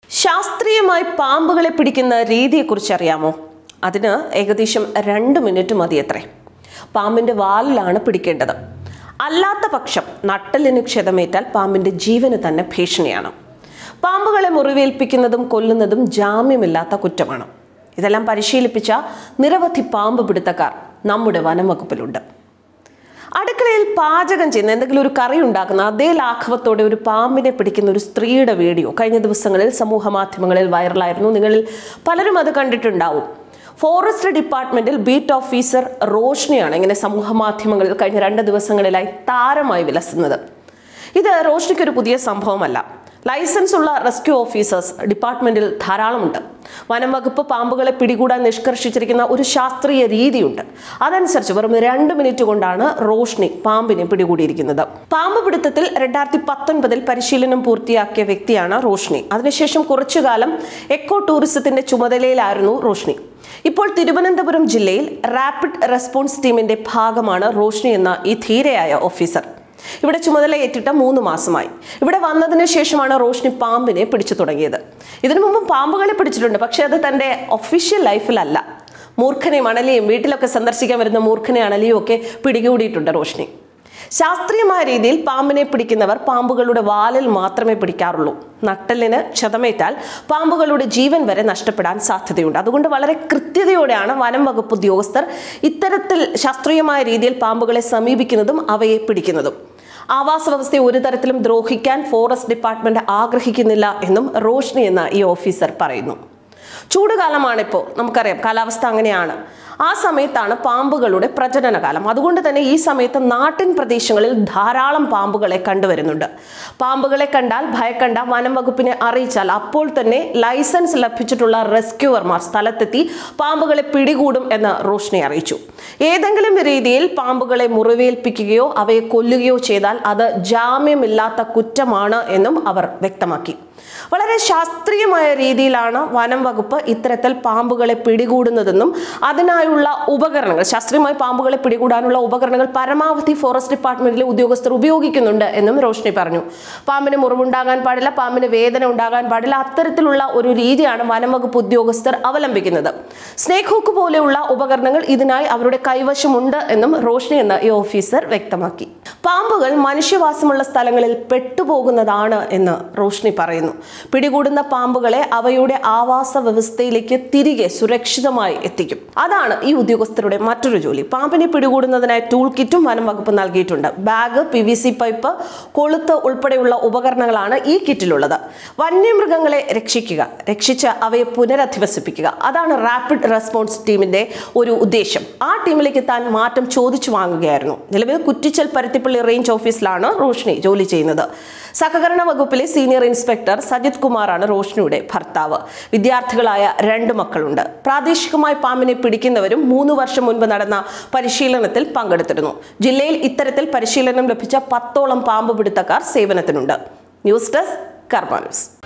ശാസ്ത്രീയമായി പാമ്പുകളെ പിടിക്കുന്ന രീതിയെക്കുറിച്ച് അറിയാമോ അതിന് ഏകദേശം രണ്ട് മിനിറ്റ് മതിയത്രേ പാമ്പിന്റെ വാലിലാണ് പിടിക്കേണ്ടത് അല്ലാത്ത പക്ഷം നട്ടലിന് ക്ഷതമേറ്റാൽ പാമ്പിന്റെ ജീവന് തന്നെ ഭീഷണിയാണ് പാമ്പുകളെ മുറിവേൽപ്പിക്കുന്നതും കൊല്ലുന്നതും ജാമ്യമില്ലാത്ത കുറ്റമാണ് ഇതെല്ലാം പരിശീലിപ്പിച്ച നിരവധി പാമ്പ് പിടുത്തക്കാർ നമ്മുടെ വനം വകുപ്പിലുണ്ട് അടുക്കളയിൽ പാചകം ചെയ്യുന്ന എന്തെങ്കിലും ഒരു കറി ഉണ്ടാക്കുന്ന അതേ ലാഘവത്തോടെ ഒരു പാമ്പിനെ പിടിക്കുന്ന ഒരു സ്ത്രീയുടെ വീഡിയോ കഴിഞ്ഞ ദിവസങ്ങളിൽ സമൂഹ മാധ്യമങ്ങളിൽ വൈറലായിരുന്നു നിങ്ങളിൽ പലരും അത് കണ്ടിട്ടുണ്ടാവും ഫോറസ്റ്റ് ഡിപ്പാർട്ട്മെന്റിൽ ബീറ്റ് ഓഫീസർ റോഷ്നിയാണ് ഇങ്ങനെ സമൂഹ മാധ്യമങ്ങളിൽ കഴിഞ്ഞ രണ്ട് ദിവസങ്ങളിലായി താരമായി വിലസുന്നത് ഇത് റോഷ്നിക്ക് ഒരു പുതിയ സംഭവമല്ല ലൈസൻസ് ഉള്ള റെസ്ക്യൂ ഓഫീസേഴ്സ് ഡിപ്പാർട്ട്മെന്റിൽ ധാരാളമുണ്ട് വനം വകുപ്പ് പാമ്പുകളെ പിടികൂടാൻ നിഷ്കർഷിച്ചിരിക്കുന്ന ഒരു ശാസ്ത്രീയ രീതിയുണ്ട് അതനുസരിച്ച് വെറും രണ്ട് മിനിറ്റ് കൊണ്ടാണ് റോഷ്നി പാമ്പിനെ പിടികൂടിയിരിക്കുന്നത് പാമ്പ് പിടുത്തത്തിൽ രണ്ടായിരത്തി പത്തൊൻപതിൽ പരിശീലനം പൂർത്തിയാക്കിയ വ്യക്തിയാണ് റോഷ്നി അതിനുശേഷം കുറച്ചുകാലം എക്കോ ടൂറിസത്തിന്റെ ചുമതലയിലായിരുന്നു റോഷ്നി ഇപ്പോൾ തിരുവനന്തപുരം ജില്ലയിൽ റാപ്പിഡ് റെസ്പോൺസ് ടീമിന്റെ ഭാഗമാണ് റോഷ്നി എന്ന ഈ ധീരയായ ഓഫീസർ ഇവിടെ ചുമതലയേറ്റിട്ട് മൂന്ന് മാസമായി ഇവിടെ വന്നതിന് ശേഷമാണ് റോഷ്നി പാമ്പിനെ പിടിച്ചു തുടങ്ങിയത് ഇതിനു മുമ്പ് പാമ്പുകളെ പിടിച്ചിട്ടുണ്ട് പക്ഷെ അത് തന്റെ ഒഫീഷ്യൽ ലൈഫിലല്ല മൂർഖനെയും അണലിയും വീട്ടിലൊക്കെ സന്ദർശിക്കാൻ വരുന്ന മൂർഖനെ അണലിയും ഒക്കെ പിടികൂടിയിട്ടുണ്ട് റോഷ്നി ശാസ്ത്രീയമായ രീതിയിൽ പാമ്പിനെ പിടിക്കുന്നവർ പാമ്പുകളുടെ വാലിൽ മാത്രമേ പിടിക്കാറുള്ളൂ നട്ടലിന് ക്ഷതമേറ്റാൽ പാമ്പുകളുടെ ജീവൻ വരെ നഷ്ടപ്പെടാൻ സാധ്യതയുണ്ട് അതുകൊണ്ട് വളരെ കൃത്യതയോടെയാണ് വനം വകുപ്പ് ഉദ്യോഗസ്ഥർ ഇത്തരത്തിൽ ശാസ്ത്രീയമായ രീതിയിൽ പാമ്പുകളെ സമീപിക്കുന്നതും അവയെ പിടിക്കുന്നതും ആവാസ വ്യവസ്ഥയെ ഒരു തരത്തിലും ദ്രോഹിക്കാൻ ഫോറസ്റ്റ് ഡിപ്പാർട്ട്മെന്റ് ആഗ്രഹിക്കുന്നില്ല എന്നും റോഷ്നി എന്ന ഈ ഓഫീസർ പറയുന്നു ചൂടുകാലമാണിപ്പോൾ നമുക്കറിയാം കാലാവസ്ഥ അങ്ങനെയാണ് ആ സമയത്താണ് പാമ്പുകളുടെ പ്രജനനകാലം അതുകൊണ്ട് തന്നെ ഈ സമയത്ത് നാട്ടിൻ പ്രദേശങ്ങളിൽ ധാരാളം പാമ്പുകളെ കണ്ടുവരുന്നുണ്ട് പാമ്പുകളെ കണ്ടാൽ ഭയക്കണ്ട വനം വകുപ്പിനെ അറിയിച്ചാൽ അപ്പോൾ തന്നെ ലൈസൻസ് ലഭിച്ചിട്ടുള്ള റെസ്ക്യൂവർമാർ സ്ഥലത്തെത്തി പാമ്പുകളെ പിടികൂടും എന്ന് റോഷ്നി അറിയിച്ചു ഏതെങ്കിലും രീതിയിൽ പാമ്പുകളെ മുറിവേൽപ്പിക്കുകയോ അവയെ കൊല്ലുകയോ ചെയ്താൽ അത് ജാമ്യമില്ലാത്ത കുറ്റമാണ് എന്നും അവർ വ്യക്തമാക്കി വളരെ ശാസ്ത്രീയമായ രീതിയിലാണ് വനം വകുപ്പ് ഇത്തരത്തിൽ പാമ്പുകളെ പിടികൂടുന്നതെന്നും അതിനായുള്ള ഉപകരണങ്ങൾ ശാസ്ത്രീയമായി പാമ്പുകളെ പിടികൂടാനുള്ള ഉപകരണങ്ങൾ പരമാവധി ഫോറസ്റ്റ് ഡിപ്പാർട്ട്മെന്റിലെ ഉദ്യോഗസ്ഥർ ഉപയോഗിക്കുന്നുണ്ട് എന്നും റോഷ്നി പറഞ്ഞു പാമ്പിന് മുറിവുണ്ടാകാൻ പാടില്ല പാമ്പിന് വേദന ഉണ്ടാകാൻ പാടില്ല അത്തരത്തിലുള്ള ഒരു രീതിയാണ് വനം വകുപ്പ് ഉദ്യോഗസ്ഥർ അവലംബിക്കുന്നത് സ്നേക് ഹുക്ക് പോലെയുള്ള ഉപകരണങ്ങൾ ഇതിനായി അവരുടെ കൈവശമുണ്ട് എന്നും റോഷ്നി എന്ന ഈ ഓഫീസർ വ്യക്തമാക്കി പാമ്പുകൾ മനുഷ്യവാസമുള്ള സ്ഥലങ്ങളിൽ പെട്ടുപോകുന്നതാണ് എന്ന് റോഷ്നി പറയുന്നു പിടികൂടുന്ന പാമ്പുകളെ അവയുടെ ആവാസ വ്യവസ്ഥയിലേക്ക് തിരികെ സുരക്ഷിതമായി എത്തിക്കും അതാണ് ഈ ഉദ്യോഗസ്ഥരുടെ മറ്റൊരു ജോലി പാമ്പിനെ പിടികൂടുന്നതിനായി ടൂൾ കിറ്റും വനം വകുപ്പ് നൽകിയിട്ടുണ്ട് bag P V C pipe കൊളുത്ത് ഉൾപ്പെടെയുള്ള ഉപകരണങ്ങളാണ് ഈ കിറ്റിലുള്ളത് വന്യമൃഗങ്ങളെ രക്ഷിക്കുക രക്ഷിച്ച് അവയെ പുനരധിവസിപ്പിക്കുക അതാണ് റാപ്പിഡ് റെസ്പോൺസ് ടീമിന്റെ ഒരു ഉദ്ദേശം ആ ടീമിലേക്ക് താൻ മാറ്റം ചോദിച്ചു വാങ്ങുകയായിരുന്നു നിലവിൽ കുറ്റിച്ചൽ പരുത്തിപ്പള്ളി റേഞ്ച് ഓഫീസിലാണ് റോഷ്നി ജോലി ചെയ്യുന്നത് സഹകരണ വകുപ്പിലെ സീനിയർ ഇൻസ്പെക്ടർ സജിത് കുമാറാണ് റോഷ്നിയുടെ ഭർത്താവ് വിദ്യാർത്ഥികളായ രണ്ട് മക്കളുണ്ട് പ്രാദേശികമായി പാമ്പിനെ പിടിക്കുന്നവരും മൂന്ന് വർഷം മുൻപ് നടന്ന പരിശീലനത്തിൽ പങ്കെടുത്തിരുന്നു ജില്ലയിൽ ഇത്തരത്തിൽ പരിശീലനം ലഭിച്ച പത്തോളം പാമ്പ് പിടുത്തക്കാർ സേവനത്തിനുണ്ട് ന്യൂസ് ഡെസ്ക് കർമ്മ ന്യൂസ്